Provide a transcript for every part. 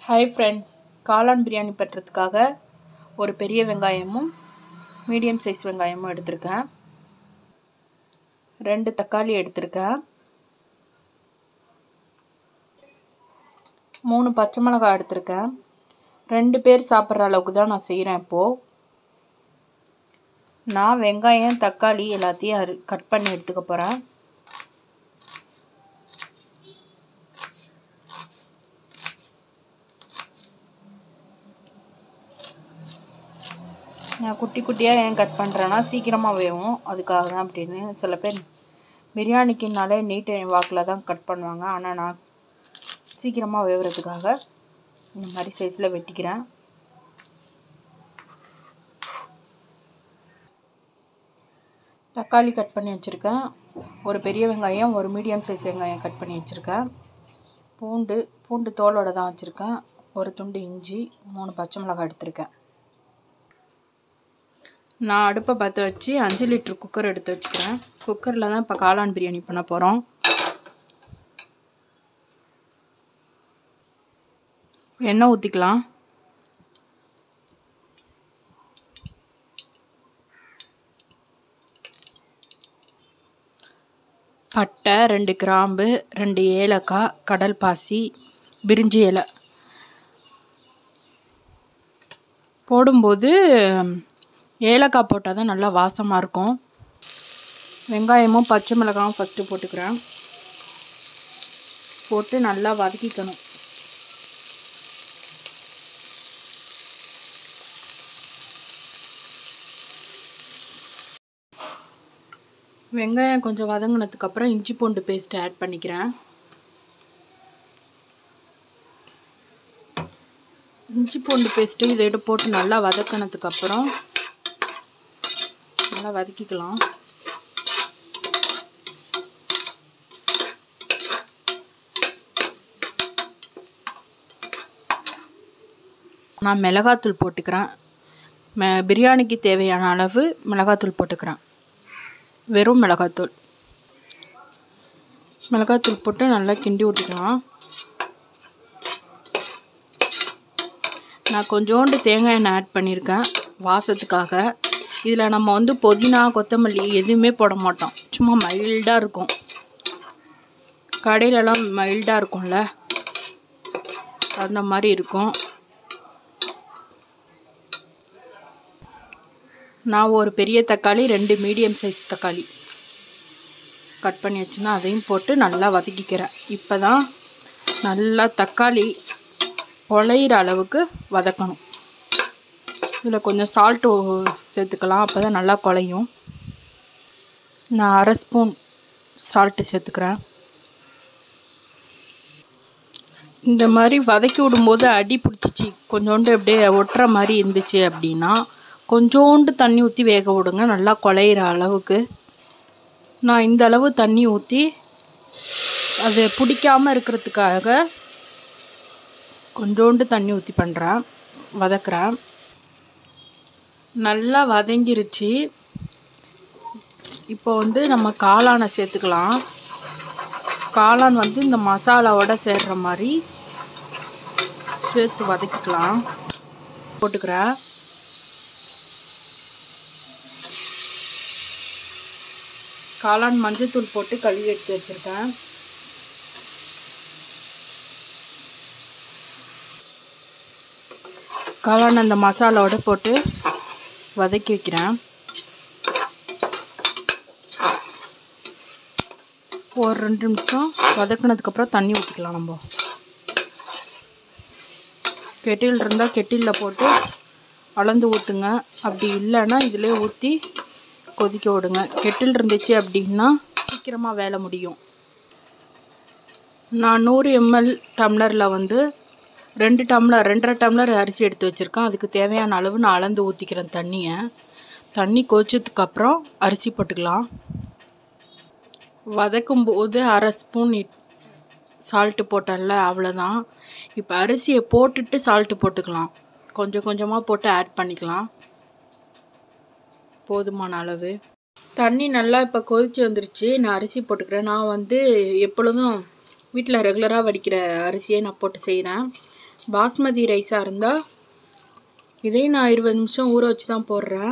hi friends காளான் பிரியாணி பண்ணுறதுக்காக ஒரு பெரிய வெங்காயமும் மீடியம் சைஸ் வெங்காயமும் எடுத்திருக்கேன் ரெண்டு தக்காளி எடுத்திருக்கேன் மூணு பச்சை மிளகாய் எடுத்திருக்கேன் ரெண்டு பேர் சாப்பிட்ற அளவுக்கு தான் நான் செய்கிறேன் இப்போது நான் வெங்காயம் தக்காளி எல்லாத்தையும் அரு கட் பண்ணி எடுத்துக்க போகிறேன் நான் குட்டி குட்டியாக ஏன் கட் பண்ணுறேன்னா சீக்கிரமாக வேகும் அதுக்காக தான் அப்படின்னு சில பேர் பிரியாணிக்குனாலே நீட் வாக்கில் தான் கட் பண்ணுவாங்க ஆனால் நான் சீக்கிரமாக வேகிறதுக்காக இந்த மாதிரி சைஸில் வெட்டிக்கிறேன் தக்காளி கட் பண்ணி வச்சுருக்கேன் ஒரு பெரிய வெங்காயம் ஒரு மீடியம் சைஸ் வெங்காயம் கட் பண்ணி வச்சுருக்கேன் பூண்டு பூண்டு தோலோடு தான் வச்சுருக்கேன் ஒரு துண்டு இஞ்சி மூணு பச்சை மிளகாய் எடுத்திருக்கேன் நான் அடுப்பை பற்ற வச்சு அஞ்சு லிட்டர் குக்கர் எடுத்து வச்சுக்கிறேன் குக்கரில் தான் இப்போ காளான் பிரியாணி பண்ண போகிறோம் எண்ணெய் ஊற்றிக்கலாம் பட்டை ரெண்டு கிராம்பு ரெண்டு ஏலக்காய் கடல் பாசி பிரிஞ்சி இலை போடும்போது ஏலக்காய் போட்டால் தான் நல்லா வாசமாக இருக்கும் வெங்காயமும் பச்சை மிளகாயும் ஃபஸ்ட்டு போட்டுக்கிறேன் போட்டு நல்லா வதக்கிக்கணும் வெங்காயம் கொஞ்சம் வதங்கினதுக்கப்புறம் இஞ்சி பூண்டு பேஸ்ட் ஆட் பண்ணிக்கிறேன் இஞ்சி பூண்டு பேஸ்ட்டு இதோட போட்டு நல்லா வதக்கினதுக்கப்புறம் நல்லா வதக்கிக்கலாம் நான் மிளகாத்தூள் போட்டுக்கிறேன் மெ பிரியாணிக்கு தேவையான அளவு மிளகாத்தூள் போட்டுக்கிறேன் வெறும் மிளகாத்தூள் மிளகாத்தூள் போட்டு நல்லா கிண்டி விட்டுக்கலாம் நான் கொஞ்சோண்டு தேங்காய் எண்ணெய் ஆட் பண்ணியிருக்கேன் வாசத்துக்காக இதில் நம்ம வந்து புதினா கொத்தமல்லி எதுவுமே போட மாட்டோம் சும்மா மைல்டாக இருக்கும் கடையிலலாம் மைல்டாக இருக்கும்ல அந்த மாதிரி இருக்கும் நான் ஒரு பெரிய தக்காளி ரெண்டு மீடியம் சைஸ் தக்காளி கட் பண்ணி வச்சுன்னா அதையும் போட்டு நல்லா வதக்கிக்கிறேன் இப்போ தான் நல்லா தக்காளி குழையிற அளவுக்கு வதக்கணும் இதில் கொஞ்சம் சால்ட்டு சேர்த்துக்கலாம் அப்போ தான் நல்லா குழையும் நான் அரை ஸ்பூன் சால்ட்டு சேர்த்துக்கிறேன் இந்த மாதிரி வதக்கி விடும்போது அடி பிடிச்சிச்சு கொஞ்சோண்டு அப்படியே ஒட்டுற மாதிரி இருந்துச்சு அப்படின்னா கொஞ்சோண்டு தண்ணி ஊற்றி வேக விடுங்க நல்லா குழையிற அளவுக்கு நான் இந்த அளவு தண்ணி ஊற்றி அது பிடிக்காமல் இருக்கிறதுக்காக கொஞ்சோண்டு தண்ணி ஊற்றி பண்ணுறேன் வதக்குறேன் நல்லா வதங்கிருச்சு இப்போ வந்து நம்ம காளானை சேர்த்துக்கலாம் காளான் வந்து இந்த மசாலாவோட சேர்கிற மாதிரி சேர்த்து வதக்கிக்கலாம் போட்டுக்கிறேன் காளான் மஞ்சத்தூள் போட்டு கழுவி எடுத்து வச்சுருக்கேன் காளான் அந்த மசாலாவோட போட்டு வதக்கி வைக்கிறேன் ஒரு ரெண்டு நிமிஷம் வதக்கினதுக்கப்புறம் தண்ணி ஊற்றிக்கலாம் நம்ம கெட்டில் இருந்தால் கெட்டிலில் போட்டு அளந்து ஊற்றுங்க அப்படி இல்லைன்னா இதிலே ஊற்றி கொதிக்க விடுங்க கெட்டில் இருந்துச்சு அப்படின்னா சீக்கிரமாக வேலை முடியும் நான் நூறு எம்எல் டம்ளரில் வந்து ரெண்டு டம்ளர் ரெண்டரை டம்ளர் அரிசி எடுத்து வச்சுருக்கேன் அதுக்கு தேவையான அளவு நான் அளந்து ஊற்றிக்கிறேன் தண்ணியை தண்ணி கொதிச்சதுக்கப்புறம் அரிசி போட்டுக்கலாம் வதக்கும் போது அரை ஸ்பூன் சால்ட்டு போட்டேன்ல அவ்வளோதான் இப்போ அரிசியை போட்டுட்டு சால்ட்டு போட்டுக்கலாம் கொஞ்சம் கொஞ்சமாக போட்டு ஆட் பண்ணிக்கலாம் போதுமான அளவு தண்ணி நல்லா இப்போ கொதித்து வந்துருச்சு நான் அரிசி போட்டுக்கிறேன் நான் வந்து எப்பொழுதும் வீட்டில் ரெகுலராக வடிக்கிற அரிசியை நான் போட்டு செய்கிறேன் பாஸ்மதி ரைஸாக இருந்தால் இதையும் நான் இருபது நிமிஷம் ஊற வச்சு தான் போடுறேன்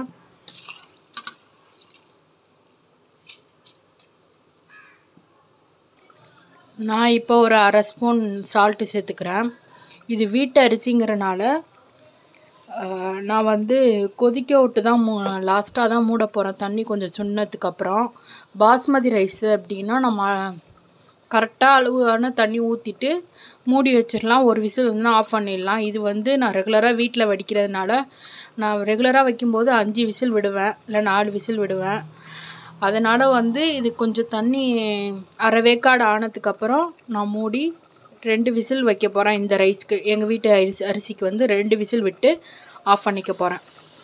நான் இப்போ ஒரு அரை ஸ்பூன் சால்ட்டு சேர்த்துக்கிறேன் இது வீட்டு அரிசிங்கிறனால ஆஹ், நான் வந்து கொதிக்க விட்டு தான் மூ லாஸ்ட்டாக தான் மூட போகிறேன் தண்ணி கொஞ்சம் சுண்ணத்துக்கு அப்புறம் பாஸ்மதி ரைஸு அப்படின்னா நம்ம கரெக்டாக அளவான தண்ணி ஊற்றிட்டு மூடி வச்சிடலாம் ஒரு விசில் வந்து ஆஃப் பண்ணிடலாம் இது வந்து நான் ரெகுலராக வீட்டில் வடிக்கிறதுனால நான் ரெகுலராக வைக்கும்போது அஞ்சு விசில் விடுவேன் இல்லை நாலு விசில் விடுவேன் அதனால் வந்து இது கொஞ்சம் தண்ணி அரை வேக்காடு ஆனதுக்கப்புறம் நான் மூடி ரெண்டு விசில் வைக்க போகிறேன் இந்த ரைஸ்க்கு எங்கள் வீட்டு அரிசி அரிசிக்கு வந்து ரெண்டு விசில் விட்டு ஆஃப் பண்ணிக்க போகிறேன்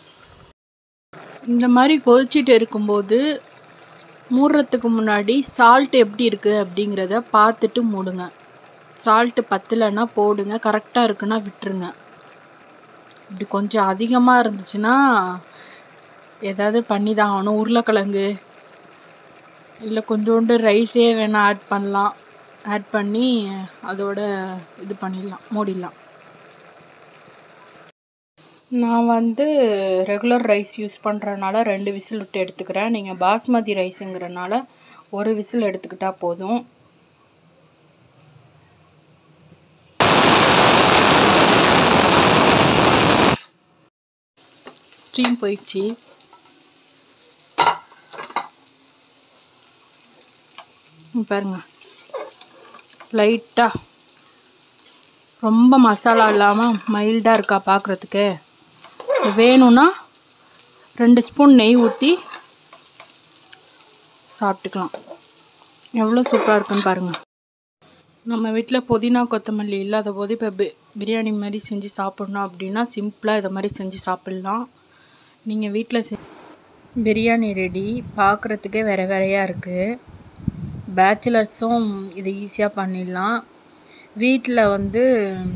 இந்த மாதிரி கொதிச்சிட்டு இருக்கும்போது மூடுறதுக்கு முன்னாடி சால்ட் எப்படி இருக்குது அப்படிங்கிறத பார்த்துட்டு மூடுங்க சால்ட்டு பத்தலைன்னா போடுங்க கரெக்டாக இருக்குன்னா விட்டுருங்க இப்படி கொஞ்சம் அதிகமாக இருந்துச்சுன்னா ஏதாவது பண்ணி தான் ஆகணும் உருளைக்கிழங்கு இல்லை கொஞ்சோண்டு ரைஸே வேணால் ஆட் பண்ணலாம் ஆட் பண்ணி அதோட இது பண்ணிடலாம் மூடிடலாம் நான் வந்து ரெகுலர் ரைஸ் யூஸ் பண்ணுறதுனால ரெண்டு விசில் விட்டு எடுத்துக்கிறேன் நீங்கள் பாஸ்மதி ரைஸுங்கிறனால ஒரு விசில் எடுத்துக்கிட்டால் போதும் ஸ்டீம் போயிடுச்சு இங்க பாருங்க லைட்டாக ரொம்ப மசாலா இல்லாமல் மைல்டாக இருக்கா பார்க்குறதுக்கு வேணும்னா ரெண்டு ஸ்பூன் நெய் ஊற்றி சாப்பிட்டுக்கலாம் எவ்வளோ சூப்பராக இருக்குன்னு பாருங்கள் நம்ம வீட்டில் புதினா கொத்தமல்லி இல்லாத போது இப்போ பி பிரியாணி மாதிரி செஞ்சு சாப்பிட்ணும் அப்படின்னா சிம்பிளாக இதை மாதிரி செஞ்சு சாப்பிட்லாம் நீங்கள் வீட்டில் செ பிரியாணி ரெடி பார்க்குறதுக்கே வேறு வேறையாக இருக்குது பேச்சுலர்ஸும் இது ஈஸியாக பண்ணிடலாம் வீட்டில் வந்து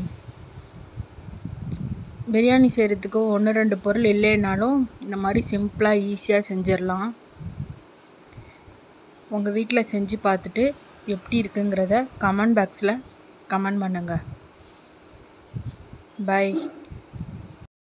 பிரியாணி செய்கிறதுக்கு ஒன்று ரெண்டு பொருள் இல்லைனாலும் இந்த மாதிரி சிம்பிளாக ஈஸியாக செஞ்சிடலாம் உங்கள் வீட்டில் செஞ்சு பார்த்துட்டு எப்படி இருக்குங்கிறத கமெண்ட் பாக்ஸில் கமெண்ட் பண்ணுங்கள் பை